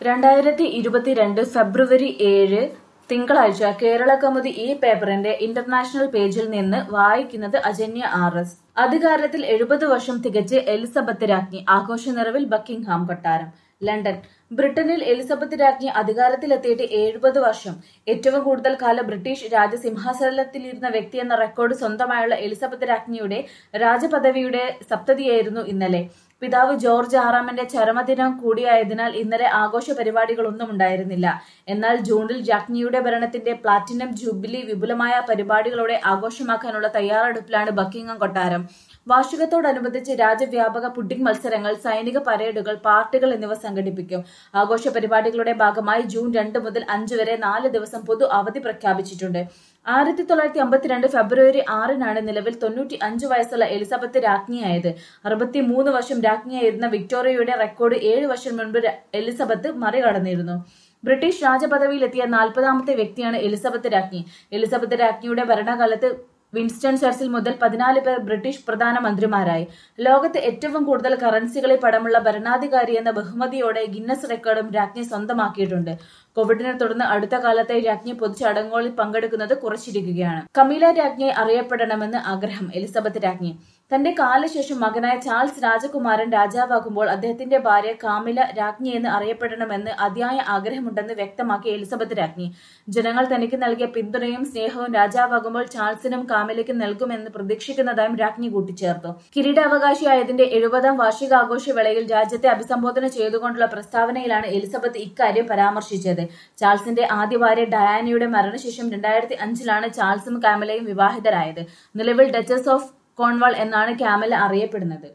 രണ്ടായിരത്തി ഇരുപത്തിരണ്ട് ഫെബ്രുവരി ഏഴ് തിങ്കളാഴ്ച കേരള കൗമുദി ഈ പേപ്പറിന്റെ ഇന്റർനാഷണൽ പേജിൽ നിന്ന് വായിക്കുന്നത് അജന്യ ആർ എസ് അധികാരത്തിൽ എഴുപത് വർഷം തികച്ച് എലിസബത്ത് രാജ്ഞി ആഘോഷ നിറവിൽ ബക്കിംഗ്ഹാം കൊട്ടാരം ലണ്ടൻ ബ്രിട്ടനിൽ എലിസബത്ത് രാജ്ഞി അധികാരത്തിലെത്തിയിട്ട് എഴുപത് വർഷം ഏറ്റവും കൂടുതൽ കാലം ബ്രിട്ടീഷ് രാജസിംഹാസനത്തിലിരുന്ന വ്യക്തി എന്ന റെക്കോർഡ് സ്വന്തമായുള്ള എലിസബത്ത് രാജ്ഞിയുടെ രാജപദവിയുടെ സപ്തതിയായിരുന്നു ഇന്നലെ പിതാവ് ജോർജ് ആറാമന്റെ ചരമദിനം കൂടിയായതിനാൽ ഇന്നലെ ആഘോഷ പരിപാടികളൊന്നും ഉണ്ടായിരുന്നില്ല എന്നാൽ ജൂണിൽ രാജ്ഞിയുടെ ഭരണത്തിന്റെ പ്ലാറ്റിനം ജൂബിലി വിപുലമായ പരിപാടികളോടെ ആഘോഷമാക്കാനുള്ള തയ്യാറെടുപ്പിലാണ് ബക്കിംഗം കൊട്ടാരം വാർഷികത്തോടനുബന്ധിച്ച് രാജ്യവ്യാപക പുഡിംഗ് മത്സരങ്ങൾ സൈനിക പരേഡുകൾ പാർട്ടികൾ എന്നിവ സംഘടിപ്പിക്കും ആഘോഷ പരിപാടികളുടെ ഭാഗമായി ജൂൺ രണ്ട് മുതൽ അഞ്ച് വരെ നാല് ദിവസം പൊതു അവധി പ്രഖ്യാപിച്ചിട്ടുണ്ട് ആയിരത്തി തൊള്ളായിരത്തി അമ്പത്തിരണ്ട് ഫെബ്രുവരി ആറിനാണ് നിലവിൽ തൊണ്ണൂറ്റി അഞ്ച് വയസ്സുള്ള എലിസബത്ത് രാജ്ഞിയായത് അറുപത്തി മൂന്ന് വർഷം രാജ്ഞിയായിരുന്ന വിക്ടോറിയയുടെ റെക്കോർഡ് ഏഴ് വർഷം മുൻപ് ര- എലിസബത്ത് മറികടന്നിരുന്നു ബ്രിട്ടീഷ് രാജപദവിയിലെത്തിയ നാൽപ്പതാമത്തെ വ്യക്തിയാണ് എലിസബത്ത് രാജ്ഞി എലിസബത്ത് രാജ്ഞിയുടെ ഭരണകാലത്ത് വിൻസ്റ്റൺ ചർച്ചിൽ മുതൽ പതിനാല് പേർ ബ്രിട്ടീഷ് പ്രധാനമന്ത്രിമാരായി ലോകത്ത് ഏറ്റവും കൂടുതൽ കറൻസികളിൽ പടമുള്ള ഭരണാധികാരി എന്ന ബഹുമതിയോടെ ഗിന്നസ് റെക്കോർഡും രാജ്ഞി സ്വന്തമാക്കിയിട്ടുണ്ട് കോവിഡിനെ തുടർന്ന് അടുത്ത കാലത്തെ രാജ്ഞി പൊതുചടങ്ങുകളിൽ പങ്കെടുക്കുന്നത് കുറച്ചിരിക്കുകയാണ് കമീല രാജ്ഞിയെ അറിയപ്പെടണമെന്ന് ആഗ്രഹം എലിസബത്ത് രാജ്ഞി തന്റെ കാലശേഷം മകനായ ചാൾസ് രാജകുമാരൻ രാജാവാകുമ്പോൾ അദ്ദേഹത്തിന്റെ ഭാര്യ കാമില രാജ്ഞി എന്ന് അറിയപ്പെടണമെന്ന് അതിയായ ആഗ്രഹമുണ്ടെന്ന് വ്യക്തമാക്കി എലിസബത്ത് രാജ്ഞി ജനങ്ങൾ തനിക്ക് നൽകിയ പിന്തുണയും സ്നേഹവും രാജാവാകുമ്പോൾ ചാൾസിനും കാമിലയ്ക്കും നൽകുമെന്ന് പ്രതീക്ഷിക്കുന്നതായും രാജ്ഞി കൂട്ടിച്ചേർത്തു കിരീടാവകാശിയായതിന്റെ എഴുപതാം വാർഷികാഘോഷ വേളയിൽ രാജ്യത്തെ അഭിസംബോധന ചെയ്തുകൊണ്ടുള്ള പ്രസ്താവനയിലാണ് എലിസബത്ത് ഇക്കാര്യം പരാമർശിച്ചത് ചാൾസിന്റെ ആദ്യ ഭാര്യ ഡയാനയുടെ മരണശേഷം രണ്ടായിരത്തി അഞ്ചിലാണ് ചാൾസും കാമിലയും വിവാഹിതരായത് നിലവിൽ ഡച്ചസ് ഓഫ് കോൺവാൾ എന്നാണ് കാമില അറിയപ്പെടുന്നത്